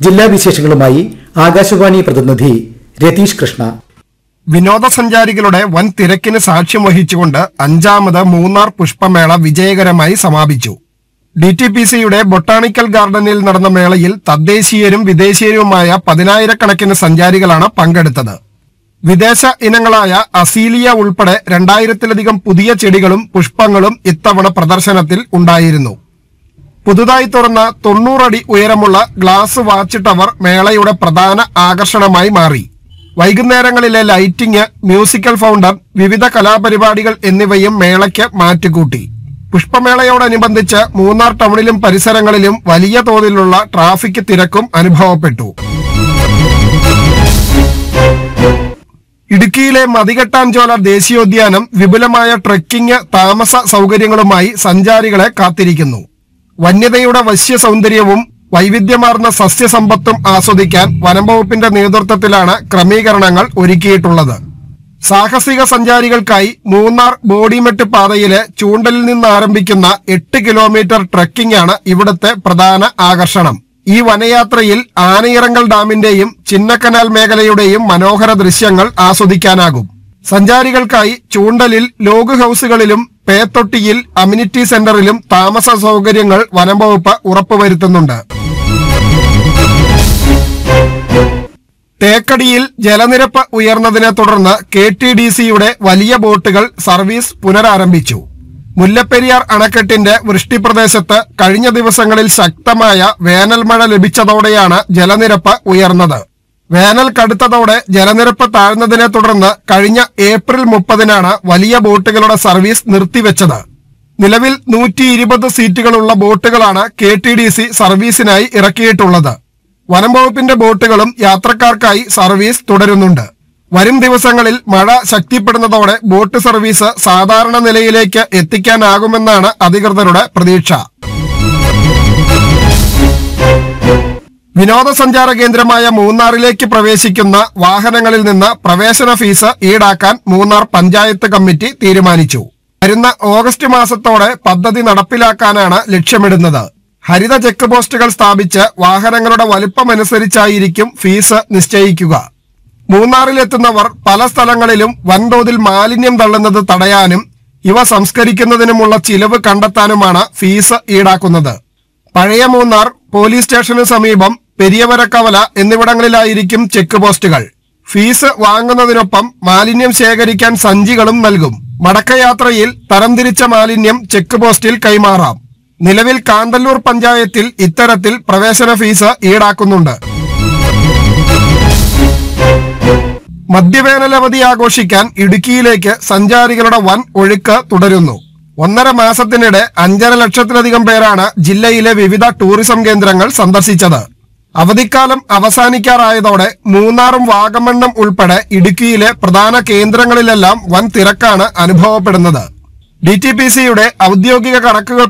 ജില്ലാ വിശേഷങ്ങളുമായി ആകാശവാണി പ്രതിനിധി രതീഷ് കൃഷ്ണ വിനോദസഞ്ചാരികളുടെ വൻ തിരക്കിന് സാക്ഷ്യം വഹിച്ചുകൊണ്ട് അഞ്ചാമത് മൂന്നാർ പുഷ്പമേള വിജയകരമായി സമാപിച്ചു ഡി ടി പി സിയുടെ ബൊട്ടാണിക്കൽ ഗാർഡനിൽ നടന്ന മേളയിൽ തദ്ദേശീയരും വിദേശീയരുമായ പതിനായിരക്കണക്കിന് സഞ്ചാരികളാണ് പങ്കെടുത്തത് വിദേശ ഇനങ്ങളായ അസീലിയ ഉൾപ്പെടെ രണ്ടായിരത്തിലധികം പുതിയ ചെടികളും പുഷ്പങ്ങളും ഇത്തവണ പ്രദർശനത്തിൽ ഉണ്ടായിരുന്നു പുതുതായി തുറന്ന തൊണ്ണൂറടി ഉയരമുള്ള ഗ്ലാസ് വാച്ച് ടവർ മേളയുടെ പ്രധാന ആകർഷണമായി മാറി വൈകുന്നേരങ്ങളിലെ ലൈറ്റിംഗ് മ്യൂസിക്കൽ ഫൗണ്ടർ വിവിധ കലാപരിപാടികൾ എന്നിവയും മേളയ്ക്ക് മാറ്റുകൂട്ടി പുഷ്പമേളയോടനുബന്ധിച്ച് മൂന്നാർ ടൗണിലും പരിസരങ്ങളിലും വലിയ തോതിലുള്ള ട്രാഫിക് തിരക്കും അനുഭവപ്പെട്ടു ഇടുക്കിയിലെ മതികെട്ടാഞ്ചോല ദേശീയോദ്യാനം വിപുലമായ ട്രെക്കിംഗ് താമസ സൗകര്യങ്ങളുമായി സഞ്ചാരികളെ കാത്തിരിക്കുന്നു വന്യതയുടെ വശ്യ സൗന്ദര്യവും വൈവിധ്യമാർന്ന സസ്യസമ്പത്തും ആസ്വദിക്കാൻ വനം വകുപ്പിന്റെ നേതൃത്വത്തിലാണ് ക്രമീകരണങ്ങൾ ഒരുക്കിയിട്ടുള്ളത് സാഹസിക സഞ്ചാരികൾക്കായി മൂന്നാർ ബോഡിമെട്ട് പാതയിലെ ചൂണ്ടലിൽ നിന്ന് ആരംഭിക്കുന്ന എട്ട് കിലോമീറ്റർ ട്രെക്കിംഗ് ആണ് ഇവിടുത്തെ പ്രധാന ആകർഷണം ഈ വനയാത്രയിൽ ആനയിറങ്കൽ ഡാമിന്റെയും ചിന്നക്കനാൽ മേഖലയുടെയും മനോഹര ദൃശ്യങ്ങൾ ആസ്വദിക്കാനാകും സഞ്ചാരികൾക്കായി ചൂണ്ടലിൽ ലോഗ് ഹൌസുകളിലും പേത്തൊട്ടിയിൽ അമ്യൂണിറ്റി സെന്ററിലും താമസ സൗകര്യങ്ങൾ വനംവകുപ്പ് ഉറപ്പുവരുത്തുന്നുണ്ട് തേക്കടിയിൽ ജലനിരപ്പ് ഉയർന്നതിനെ തുടർന്ന് കെ ടി ഡി സിയുടെ വലിയ ബോട്ടുകൾ സർവീസ് പുനരാരംഭിച്ചു മുല്ലപ്പെരിയാർ അണക്കെട്ടിന്റെ വൃഷ്ടിപ്രദേശത്ത് കഴിഞ്ഞ ദിവസങ്ങളിൽ ശക്തമായ വേനൽ മഴ ലഭിച്ചതോടെയാണ് ജലനിരപ്പ് ഉയർന്നത് വേനൽ കടുത്തതോടെ ജലനിരപ്പ് താഴ്ന്നതിനെ തുടർന്ന് കഴിഞ്ഞ ഏപ്രിൽ മുപ്പതിനാണ് വലിയ ബോട്ടുകളുടെ സർവീസ് നിർത്തിവെച്ചത് നിലവിൽ നൂറ്റി ഇരുപത് സീറ്റുകളുള്ള ബോട്ടുകളാണ് കെ ടി ഡി സി സർവീസിനായി ഇറക്കിയിട്ടുള്ളത് വനം വകുപ്പിന്റെ ബോട്ടുകളും യാത്രക്കാർക്കായി സർവീസ് തുടരുന്നുണ്ട് വരും ദിവസങ്ങളിൽ മഴ ശക്തിപ്പെടുന്നതോടെ ബോട്ട് സർവീസ് സാധാരണ നിലയിലേക്ക് എത്തിക്കാനാകുമെന്നാണ് അധികൃതരുടെ പ്രതീക്ഷ വിനോദസഞ്ചാര കേന്ദ്രമായ മൂന്നാറിലേക്ക് പ്രവേശിക്കുന്ന വാഹനങ്ങളിൽ നിന്ന് പ്രവേശന ഫീസ് ഈടാക്കാൻ മൂന്നാർ പഞ്ചായത്ത് കമ്മിറ്റി തീരുമാനിച്ചു വരുന്ന ഓഗസ്റ്റ് മാസത്തോടെ പദ്ധതി നടപ്പിലാക്കാനാണ് ലക്ഷ്യമിടുന്നത് ഹരിത ചെക്ക് പോസ്റ്റുകൾ സ്ഥാപിച്ച് വാഹനങ്ങളുടെ വലുപ്പമനുസരിച്ചായിരിക്കും ഫീസ് നിശ്ചയിക്കുക മൂന്നാറിലെത്തുന്നവർ പല സ്ഥലങ്ങളിലും വൻതോതിൽ മാലിന്യം തള്ളുന്നത് തടയാനും ഇവ സംസ്കരിക്കുന്നതിനുമുള്ള ചിലവ് കണ്ടെത്താനുമാണ് ഫീസ് ഈടാക്കുന്നത് പഴയ മൂന്നാർ പോലീസ് സ്റ്റേഷന് സമീപം പെരിയവരക്കവല എന്നിവിടങ്ങളിലായിരിക്കും ചെക്ക് പോസ്റ്റുകൾ ഫീസ് വാങ്ങുന്നതിനൊപ്പം മാലിന്യം ശേഖരിക്കാൻ സഞ്ചികളും നൽകും മടക്കയാത്രയിൽ തരംതിരിച്ച മാലിന്യം ചെക്ക് പോസ്റ്റിൽ കൈമാറാം നിലവിൽ കാന്തല്ലൂർ പഞ്ചായത്തിൽ ഇത്തരത്തിൽ പ്രവേശന ഫീസ് ഈടാക്കുന്നുണ്ട് മദ്യവേനലവധി ആഘോഷിക്കാൻ ഇടുക്കിയിലേക്ക് സഞ്ചാരികളുടെ വൻ ഒഴുക്ക് തുടരുന്നു ഒന്നര മാസത്തിനിടെ അഞ്ചര ലക്ഷത്തിലധികം പേരാണ് ജില്ലയിലെ വിവിധ ടൂറിസം കേന്ദ്രങ്ങൾ സന്ദർശിച്ചത് അവധിക്കാലം അവസാനിക്കാറായതോടെ മൂന്നാറും വാഗമണ്ണും ഉൾപ്പെടെ ഇടുക്കിയിലെ പ്രധാന കേന്ദ്രങ്ങളിലെല്ലാം വൻ തിരക്കാണ് അനുഭവപ്പെടുന്നത് ഡി ടി പി സിയുടെ ഔദ്യോഗിക കണക്കുകൾ